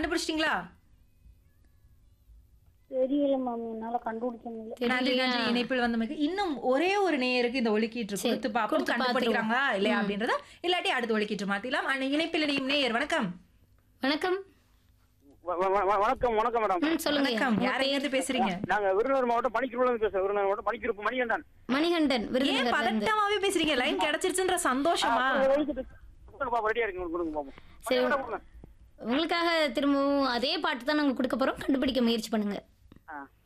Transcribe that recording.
கண்டுபிடிச்சிட்டீங்களா தெரியல மேம் என்னால கண்டுபிடிக்க முடியல நன்றி தெரியலையா? நன்றி இணைப்பில் வந்தமைக்கு இன்னும் ஒரே ஒரு நேயருக்கு இந்த ஒலிக்கீற்று சரி, கொடுத்து பார்ப்போம் கொடுத்து கண்டுபிடிக்கிறாங்களா இல்லையா அப்படின்றத இல்லாட்டி அடுத்த ஒலிக்கீற்று மாத்திலாம் ஆனா இணைப்பில் இணையும் நேயர் வணக்கம் வணக்கம் வ- வ- வ- வணக்கம் வணக்கம் மேடம் ம் சொல்லுங்க வணக்கம் யாரை இருந்து பேசுறீங்க நாங்க விருதுநகர் மாவட்டம் பணிக்கிறோம் பேசுறோம் விருதுநகர் மாவட்டம் பணிக்கிறப்பு மணிகண்டன் மணிகண்டன் ஏன் விருதுநகர்ல இருந்து பதட்டமாவே பேசுறீங்க லைன் கிடைச்சிருச்சுன்ற சந்தோஷமா ரெடியா இருக்கு கொடுங்க பாப்போம் சரி. மணிகண்டன் கொடுங்க. உங்களுக்காக திரும்பவும் அதே பாட்டு தான் நாங்க கொடுக்க போறோம் கண்டுபிடிக்க முயற்சி பண்ணுங்க ஆ.